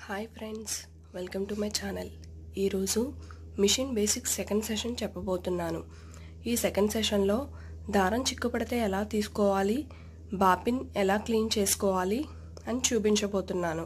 hi friends welcome to my channel ఈరోజు machine basics second session చెప్పబోతున్నాను ఈ second సెషన్లో దారం చిక్కుపడితే ఎలా తీసుకోవాలి బాపిన్ ఎలా క్లీన్ చేసుకోవాలి అని చూపించబోతున్నాను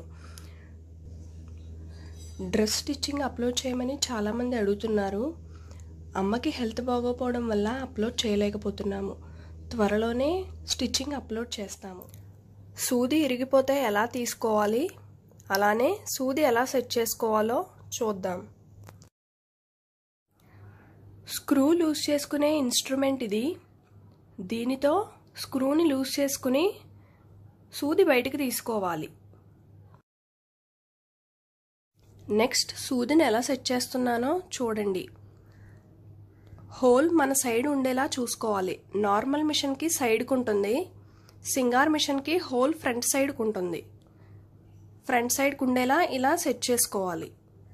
డ్రెస్ స్టిచ్చింగ్ అప్లోడ్ చేయమని చాలామంది అడుగుతున్నారు అమ్మకి హెల్త్ బాగోపోవడం వల్ల అప్లోడ్ చేయలేకపోతున్నాము త్వరలోనే స్టిచ్చింగ్ అప్లోడ్ చేస్తాము సూది ఇరిగిపోతే ఎలా తీసుకోవాలి అలానే సూది ఎలా సెట్ చేసుకోవాలో చూద్దాం స్క్రూ లూజ్ చేసుకునే ఇన్స్ట్రుమెంట్ ఇది దీనితో స్క్రూని లూజ్ చేసుకుని సూది బయటికి తీసుకోవాలి నెక్స్ట్ సూదిని ఎలా సెట్ చేస్తున్నానో చూడండి హోల్ మన సైడ్ ఉండేలా చూసుకోవాలి నార్మల్ మిషన్కి సైడ్కి ఉంటుంది సింగార్ మిషన్కి హోల్ ఫ్రంట్ సైడ్కి ఉంటుంది ఫ్రంట్ సైడ్కి ఉండేలా ఇలా సెట్ చేసుకోవాలి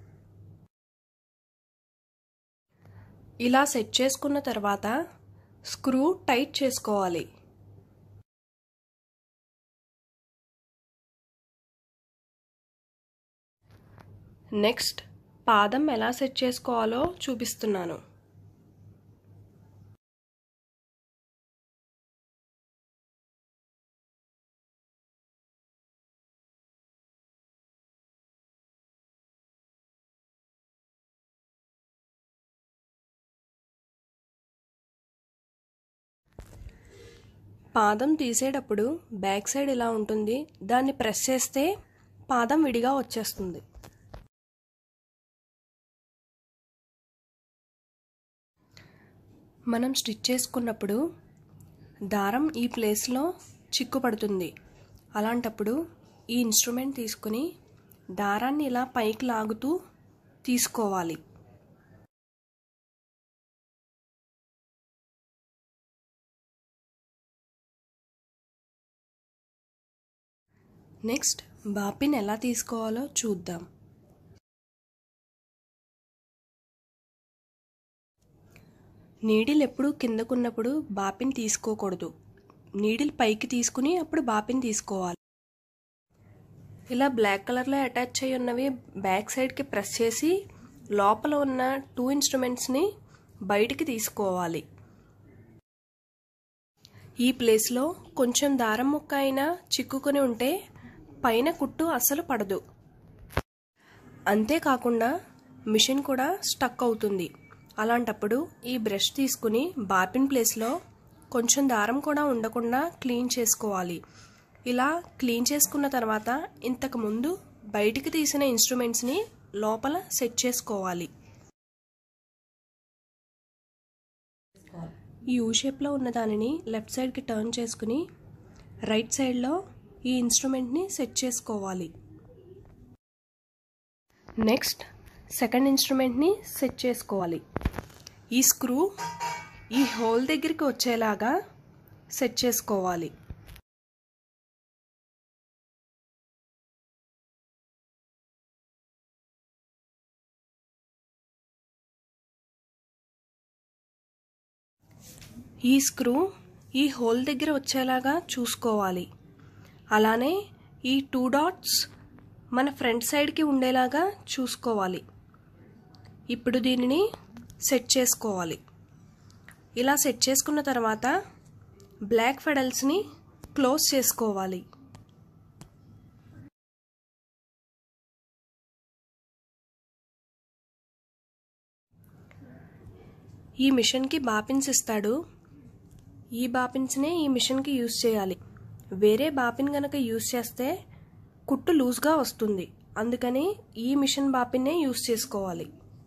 ఇలా సెట్ చేసుకున్న తర్వాత స్క్రూ టైట్ చేసుకోవాలి నెక్స్ట్ పాదం ఎలా సెట్ చేసుకోవాలో చూపిస్తున్నాను పాదం తీసేటప్పుడు బ్యాక్ సైడ్ ఇలా ఉంటుంది దాన్ని ప్రెస్ చేస్తే పాదం విడిగా వచ్చేస్తుంది మనం స్టిచ్ చేసుకున్నప్పుడు దారం ఈ ప్లేస్లో చిక్కుపడుతుంది అలాంటప్పుడు ఈ ఇన్స్ట్రుమెంట్ తీసుకుని దారాన్ని ఇలా పైకి లాగుతూ తీసుకోవాలి నెక్స్ట్ బాపిన్ ఎలా తీసుకోవాలో చూద్దాం నీడిల్ ఎప్పుడు కిందకున్నప్పుడు బాపిన్ తీసుకోకూడదు నీడిల్ పైకి తీసుకుని అప్పుడు బాపిన్ తీసుకోవాలి ఇలా బ్లాక్ కలర్లో అటాచ్ అయి ఉన్నవి బ్యాక్ సైడ్కి ప్రెస్ చేసి లోపల ఉన్న టూ ఇన్స్ట్రుమెంట్స్ని బయటికి తీసుకోవాలి ఈ ప్లేస్లో కొంచెం దారం ముక్క అయినా చిక్కుకొని ఉంటే పైన కుట్టు అస్సలు పడదు అంతేకాకుండా మిషన్ కూడా స్టక్ అవుతుంది అలాంటప్పుడు ఈ బ్రష్ తీసుకుని బాపిన్ ప్లేస్లో కొంచెం దారం కూడా ఉండకుండా క్లీన్ చేసుకోవాలి ఇలా క్లీన్ చేసుకున్న తర్వాత ఇంతకుముందు బయటికి తీసిన ఇన్స్ట్రుమెంట్స్ని లోపల సెట్ చేసుకోవాలి ఈ యూ షేప్లో ఉన్న దానిని లెఫ్ట్ సైడ్కి టర్న్ చేసుకుని రైట్ సైడ్లో ఈ ఇన్స్ట్రుమెంట్ని సెట్ చేసుకోవాలి నెక్స్ట్ సెకండ్ ఇన్స్ట్రుమెంట్ని సెట్ చేసుకోవాలి ఈ స్క్రూ ఈ హోల్ దగ్గరికి వచ్చేలాగా సెట్ చేసుకోవాలి ఈ స్క్రూ ఈ హోల్ దగ్గర వచ్చేలాగా చూసుకోవాలి అలానే ఈ టూ డాట్స్ మన ఫ్రంట్ సైడ్కి ఉండేలాగా చూసుకోవాలి ఇప్పుడు దీనిని సెట్ చేసుకోవాలి ఇలా సెట్ చేసుకున్న తర్వాత బ్లాక్ ఫెడల్స్ని క్లోజ్ చేసుకోవాలి ఈ మిషన్కి బాపిన్స్ ఇస్తాడు ఈ బాపిన్స్నే ఈ మిషన్కి యూజ్ చేయాలి వేరే బాపిన్ కనుక యూజ్ చేస్తే కుట్టు లూజ్గా వస్తుంది అందుకని ఈ మిషన్ బాపిన్నే యూజ్ చేసుకోవాలి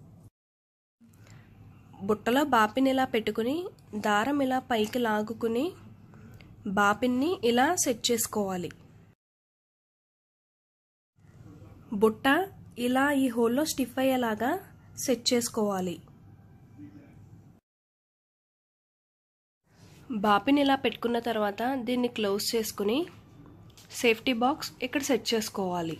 బుట్టలో బాపిన్ ఇలా పెట్టుకుని దారం ఇలా పైకి లాగుకుని బాపిన్ని ఇలా సెట్ చేసుకోవాలి బుట్ట ఇలా ఈ హోల్లో స్టిఫ్ అయ్యేలాగా సెట్ చేసుకోవాలి బాపిని ఇలా పెట్టుకున్న తర్వాత దీన్ని క్లోజ్ చేసుకుని సేఫ్టీ బాక్స్ ఇక్కడ సెట్ చేసుకోవాలి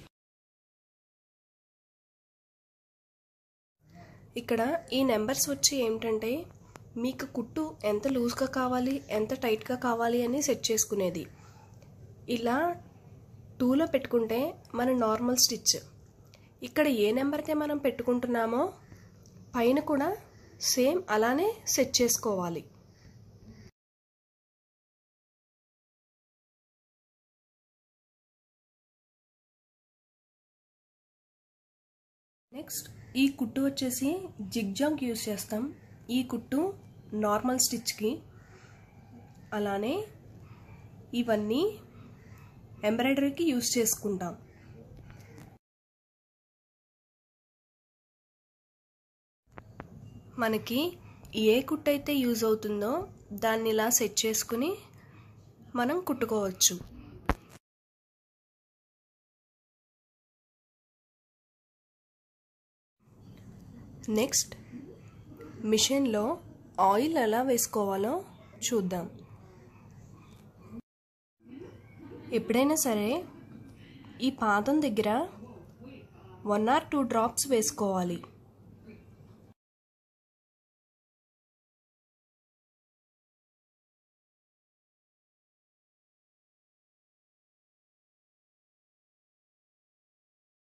ఇక్కడ ఈ నెంబర్స్ వచ్చి ఏమిటంటే మీకు కుట్టు ఎంత లూజ్గా కావాలి ఎంత టైట్గా కావాలి అని సెట్ చేసుకునేది ఇలా టూలో పెట్టుకుంటే మన నార్మల్ స్టిచ్ ఇక్కడ ఏ నెంబర్ అయితే మనం పెట్టుకుంటున్నామో పైన కూడా సేమ్ అలానే సెట్ చేసుకోవాలి నెక్స్ట్ ఈ కుట్టు వచ్చేసి జిగ్జాంగ్ యూస్ చేస్తాం ఈ కుట్టు నార్మల్ స్టిచ్కి అలానే ఇవన్నీ ఎంబ్రాయిడరీకి యూస్ చేసుకుంటాం మనకి ఏ కుట్టు అయితే యూజ్ అవుతుందో దాన్ని ఇలా సెట్ చేసుకుని మనం కుట్టుకోవచ్చు నెక్స్ట్ మిషన్లో ఆయిల్ ఎలా వేసుకోవాలో చూద్దాం ఎప్పుడైనా సరే ఈ పాదం దగ్గర వన్ ఆర్ టూ డ్రాప్స్ వేసుకోవాలి